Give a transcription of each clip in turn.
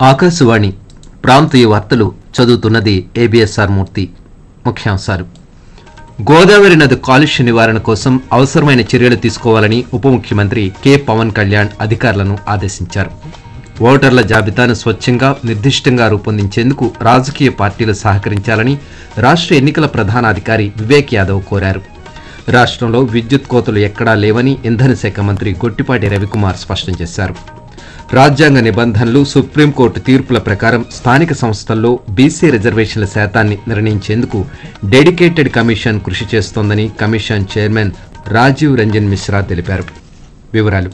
ఆకాశవాణి ప్రాంతీయ వార్తలు చదువుతున్నది ఏబిఎస్ఆర్ మూర్తి ముఖ్యాంశాలు గోదావరి నది కాలుష్య నివారణ కోసం అవసరమైన చర్యలు తీసుకోవాలని ఉప ముఖ్యమంత్రి కె పవన్ కళ్యాణ్ అధికారులను ఆదేశించారు ఓటర్ల జాబితాను స్వచ్ఛంగా నిర్దిష్టంగా రూపొందించేందుకు రాజకీయ పార్టీలు సహకరించాలని రాష్ట్ర ఎన్నికల ప్రధానాధికారి వివేక్ యాదవ్ కోరారు రాష్ట్రంలో విద్యుత్ కోతలు ఎక్కడా లేవని ఇంధన శాఖ మంత్రి గొట్టిపాటి రవికుమార్ స్పష్టం చేశారు రాజ్యాంగ నిబంధనలు సుప్రీంకోర్టు తీర్పుల ప్రకారం స్థానిక సంస్థల్లో బీసీ రిజర్వేషన్ల శాతాన్ని నిర్ణయించేందుకు డెడికేటెడ్ కమిషన్ కృషి చేస్తోందని కమిషన్ చైర్మన్ రాజీవ్ రంజన్ మిశ్రా తెలిపారు వివరాలు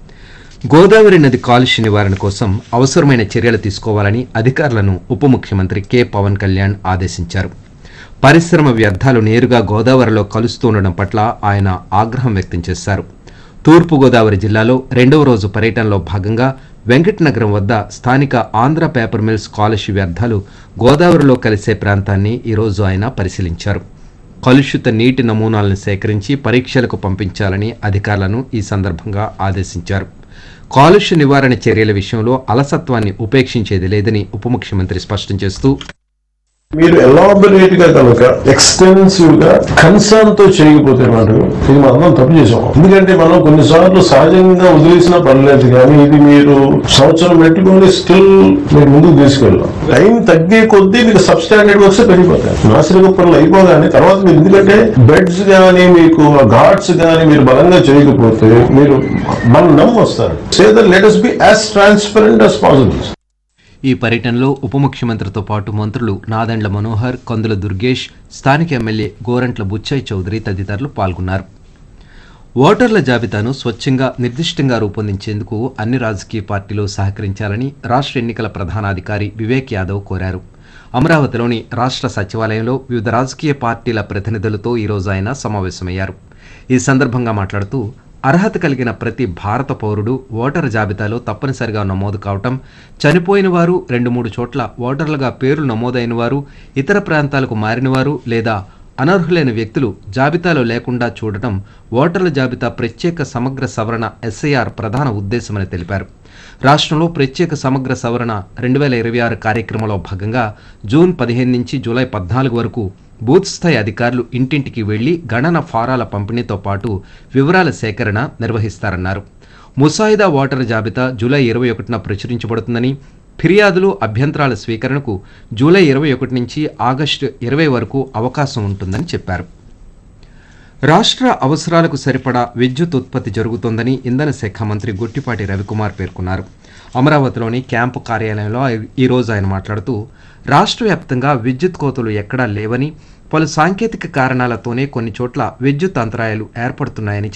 గోదావరి నది కాలుష్య నివారణ కోసం అవసరమైన చర్యలు తీసుకోవాలని అధికారులను ఉప ముఖ్యమంత్రి కె పవన్ కళ్యాణ్ ఆదేశించారు పరిశ్రమ వ్యర్థాలు నేరుగా గోదావరిలో కలుస్తుండడం పట్ల ఆయన ఆగ్రహం వ్యక్తం చేశారు తూర్పు గోదావరి జిల్లాలో రెండవ రోజు పర్యటనలో భాగంగా వెంకటనగరం వద్ద స్థానిక ఆంధ్ర పేపర్ మిల్స్ కాలుష్య వ్యర్థాలు గోదావరిలో కలిసే ప్రాంతాన్ని ఈరోజు ఆయన పరిశీలించారు కలుషిత నీటి నమూనాలను సేకరించి పరీక్షలకు పంపించాలని అధికారులను ఈ సందర్భంగా ఆదేశించారు కాలుష్య నివారణ చర్యల విషయంలో అలసత్వాన్ని ఉపేక్షించేది లేదని ఉప ముఖ్యమంత్రి స్పష్టం చేస్తూ మీరు ఎలాబొరేట్ గా కనుక ఎక్స్టెన్సివ్ గా కన్సర్న్ తో చేయకపోతే మటుకు ఇది మనం తప్పు చేసాం ఎందుకంటే మనం కొన్నిసార్లు సహజంగా వదిలేసిన పర్లేదు కానీ ఇది మీరు సంవత్సరం పెట్టుకుని స్టిల్ మీరు ముందుకు తీసుకెళ్ళాం టైం తగ్గే కొద్దీ మీకు సబ్ స్టాండర్డ్ వస్తే పెరిగిపోతాయి నాసిరక పనులు అయిపోగానే తర్వాత మీరు ఎందుకంటే బెడ్స్ కానీ మీకు ఘాట్స్ కానీ మీరు బలంగా చేయకపోతే మీరు మన నమ్ము వస్తారు say that let us be as transparent as possible ఈ పర్యటనలో ఉప ముఖ్యమంత్రితో పాటు మంత్రులు నాదెండ్ల మనోహర్ కందుల దుర్గేష్ స్థానిక ఎమ్మెల్యే గోరంట్ల బుచ్చయ్య చౌదరి తదితరులు పాల్గొన్నారు ఓటర్ల జాబితాను స్వచ్ఛంగా నిర్దిష్టంగా రూపొందించేందుకు అన్ని రాజకీయ పార్టీలు సహకరించాలని రాష్ట్ర ఎన్నికల ప్రధానాధికారి వివేక్ యాదవ్ కోరారు అమరావతిలోని రాష్ట్ర సచివాలయంలో వివిధ రాజకీయ పార్టీల ప్రతినిధులతో ఈరోజు ఆయన సమావేశమయ్యారు ఈ సందర్భంగా మాట్లాడుతూ అర్హత కలిగిన ప్రతి భారత పౌరుడు ఓటరు జాబితాలో తప్పనిసరిగా నమోదు కావటం చనిపోయిన వారు రెండు మూడు చోట్ల ఓటర్లుగా పేర్లు నమోదైన వారు ఇతర ప్రాంతాలకు మారినవారు లేదా అనర్హులైన వ్యక్తులు జాబితాలో లేకుండా చూడటం ఓటర్ల జాబితా ప్రత్యేక సమగ్ర సవరణ ఎస్ఐఆర్ ప్రధాన ఉద్దేశమని తెలిపారు రాష్ట్రంలో ప్రత్యేక సమగ్ర సవరణ రెండు వేల ఇరవై ఆరు కార్యక్రమంలో భాగంగా జూన్ పదిహేను నుంచి జూలై పద్నాలుగు వరకు బూత్ స్థాయి అధికారులు ఇంటింటికి వెళ్లి గణన ఫారాల పంపిణీతో పాటు వివరాల సేకరణ నిర్వహిస్తారన్నారు ముసాయిదా ఓటరు జాబితా జూలై ఇరవై ఒకటిన ప్రచురించబడుతుందని ఫిర్యాదులు అభ్యంతరాల స్వీకరణకు జూలై ఇరవై ఒకటి నుంచి ఆగస్టు ఇరవై వరకు అవకాశం ఉంటుందని చెప్పారు రాష్ట్ర అవసరాలకు సరిపడా విద్యుత్ ఉత్పత్తి జరుగుతోందని ఇంధన శాఖ మంత్రి గుట్టిపాటి రవికుమార్ పేర్కొన్నారు అమరావతిలోని క్యాంపు కార్యాలయంలో ఈ రోజు ఆయన మాట్లాడుతూ రాష్ట్ర వ్యాప్తంగా విద్యుత్ కోతలు ఎక్కడా లేవని పలు సాంకేతిక కారణాలతోనే కొన్ని చోట్ల విద్యుత్ అంతరాయాలు ఏర్పడుతున్నాయని